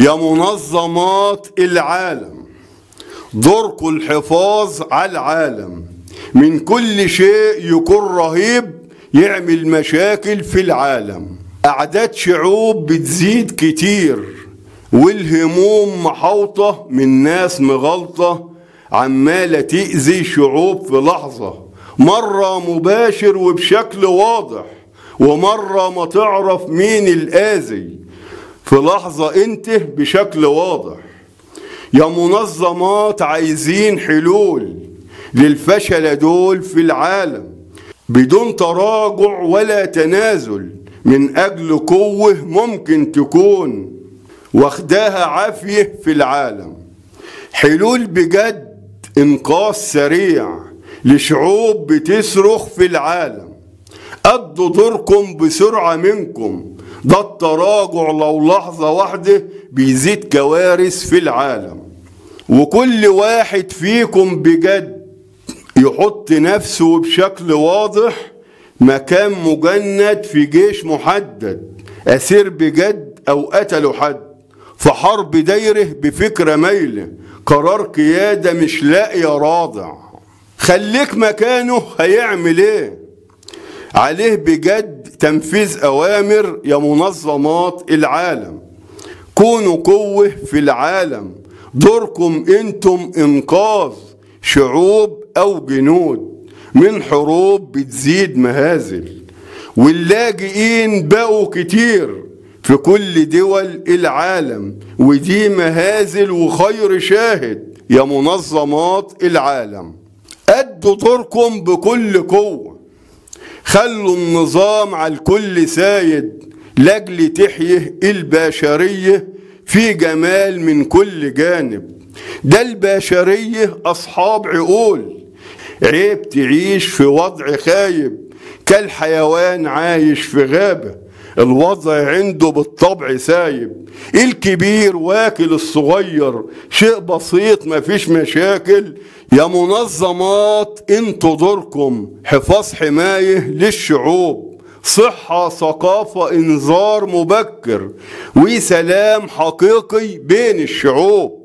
يا منظمات العالم دوركم الحفاظ على العالم من كل شيء يكون رهيب يعمل مشاكل في العالم أعداد شعوب بتزيد كتير والهموم محوطة من ناس مغلطة عمالة تأذي شعوب في لحظة مرة مباشر وبشكل واضح ومرة ما تعرف مين الآذي في لحظة انت بشكل واضح يا منظمات عايزين حلول للفشل دول في العالم بدون تراجع ولا تنازل من أجل قوة ممكن تكون واخداها عافية في العالم حلول بجد إنقاذ سريع لشعوب بتصرخ في العالم أدوا دوركم بسرعة منكم ده التراجع لو لحظة واحدة بيزيد كوارث في العالم وكل واحد فيكم بجد يحط نفسه بشكل واضح مكان مجند في جيش محدد أسير بجد أو قتلوا حد في حرب دايره بفكرة مايلة قرار قيادة مش لاقية راضع خليك مكانه هيعمل ايه عليه بجد تنفيذ أوامر يا منظمات العالم كونوا قوة في العالم دوركم انتم انقاذ شعوب او جنود من حروب بتزيد مهازل واللاجئين بقوا كتير في كل دول العالم ودي مهازل وخير شاهد يا منظمات العالم أدوا دوركم بكل قوة خلوا النظام على الكل سايد لاجل تحيه البشرية في جمال من كل جانب ده البشرية أصحاب عقول عيب تعيش في وضع خايب كالحيوان عايش في غابة الوضع عنده بالطبع سايب الكبير واكل الصغير شيء بسيط مفيش مشاكل يا منظمات انتوا دوركم حفاظ حماية للشعوب صحة ثقافة انذار مبكر وسلام حقيقي بين الشعوب